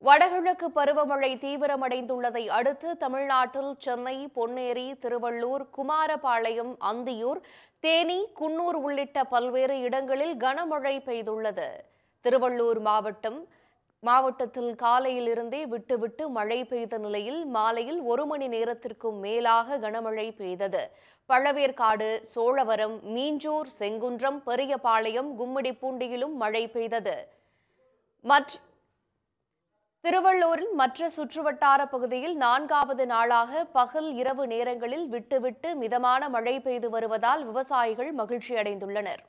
வடகிழக்கு பருவமழை தீவிரமடைந்துள்ளதை அடுத்து தமிழ்நாட்டில் சென்னை பொன்னேரி திருவள்ளூர் குமாரபாளையம் அந்தியூர் தேனி குன்னூர் உள்ளிட்ட பல்வேறு இடங்களில் கனமழை பெய்துள்ளது திருவள்ளூர் மாவட்டம் மாவட்டத்தில் காலையிலிருந்தே விட்டுவிட்டு மழை பெய்த நிலையில் மாலையில் ஒரு மணி நேரத்திற்கும் மேலாக கனமழை பெய்தது பழவேற்காடு சோழவரம் மீஞ்சூர் செங்குன்றம் பெரியபாளையம் கும்மிடிப்பூண்டியிலும் மழை பெய்தது மற்ற திருவள்ளூரில் மற்ற சுற்றுவட்டார பகுதியில் நான்காவது நாளாக பகல் இரவு நேரங்களில் விட்டுவிட்டு மிதமான மழை பெய்து வருவதால் விவசாயிகள் மகிழ்ச்சி அடைந்துள்ளனர்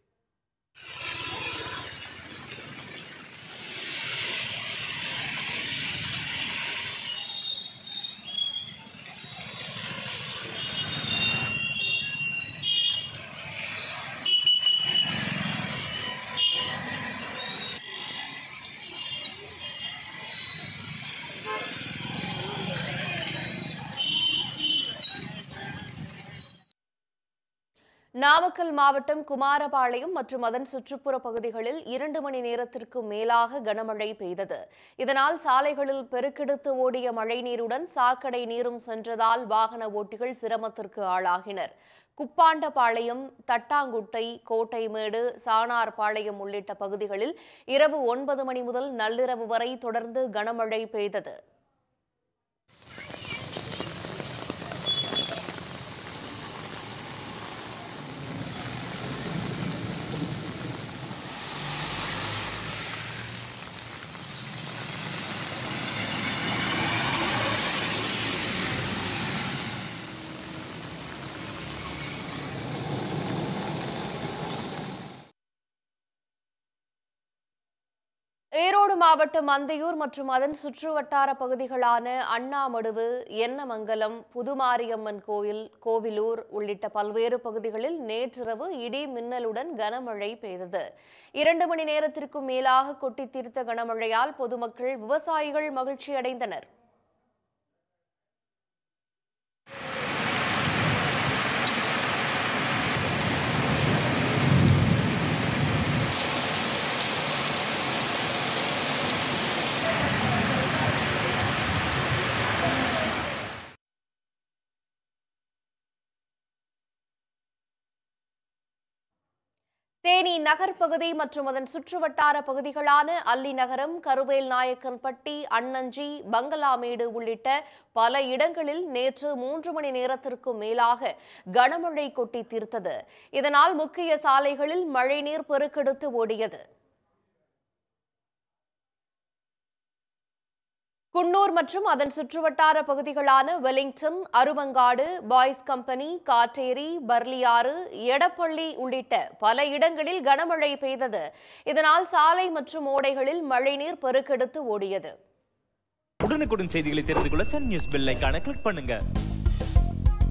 நாமக்கல் மாவட்டம் குமாரபாளையம் மற்றும் அதன் சுற்றுப்புற பகுதிகளில் இரண்டு மணி நேரத்திற்கு மேலாக கனமழை பெய்தது இதனால் சாலைகளில் பெருக்கெடுத்து ஓடிய மழைநீருடன் சாக்கடை நீரும் சென்றதால் வாகன ஓட்டிகள் சிரமத்திற்கு ஆளாகினர் குப்பாண்டபாளையம் தட்டாங்குட்டை கோட்டைமேடு சாணார்பாளையம் உள்ளிட்ட பகுதிகளில் இரவு ஒன்பது மணி முதல் நள்ளிரவு வரை தொடர்ந்து கனமழை பெய்தது ஈரோடு மாவட்டம் அந்தியூர் மற்றும் அதன் சுற்றுவட்டார பகுதிகளான அண்ணாமடுவு எண்ணமங்கலம் புதுமாரியம்மன் கோயில் கோவிலூர் உள்ளிட்ட பல்வேறு பகுதிகளில் நேற்றிரவு இடி மின்னலுடன் கனமழை பெய்தது இரண்டு மணி நேரத்திற்கும் மேலாக கொட்டி தீர்த்த கனமழையால் பொதுமக்கள் விவசாயிகள் மகிழ்ச்சி அடைந்தனர் தேனி நகர்ப்பகுதி மற்றும் அதன் சுற்றுவட்டார பகுதிகளான அல்லிநகரம் கருவேல் நாயக்கன்பட்டி அன்னஞ்சி பங்களாமேடு உள்ளிட்ட பல இடங்களில் நேற்று மூன்று மணி நேரத்திற்கும் மேலாக கனமழை கொட்டி தீர்த்தது இதனால் முக்கிய சாலைகளில் மழைநீர் பெருக்கெடுத்து ஓடியது குன்னூர் மற்றும் அதன் சுற்றுவட்டார பகுதிகளான Wellington Aruvankadu boys company Katteri Burliyar Edappalli உள்ளிட்ட பல இடங்களில் கனமழை பெய்தது இதனால் சாலை மற்றும் ஓடைகளில் மழைநீர் பெருக்கெடுத்து ஓடியது உடனுக்குடன் செய்திகளை தெரிந்து கொள்ள சன் நியூஸ் பெல் ஐகானை கிளிக் பண்ணுங்க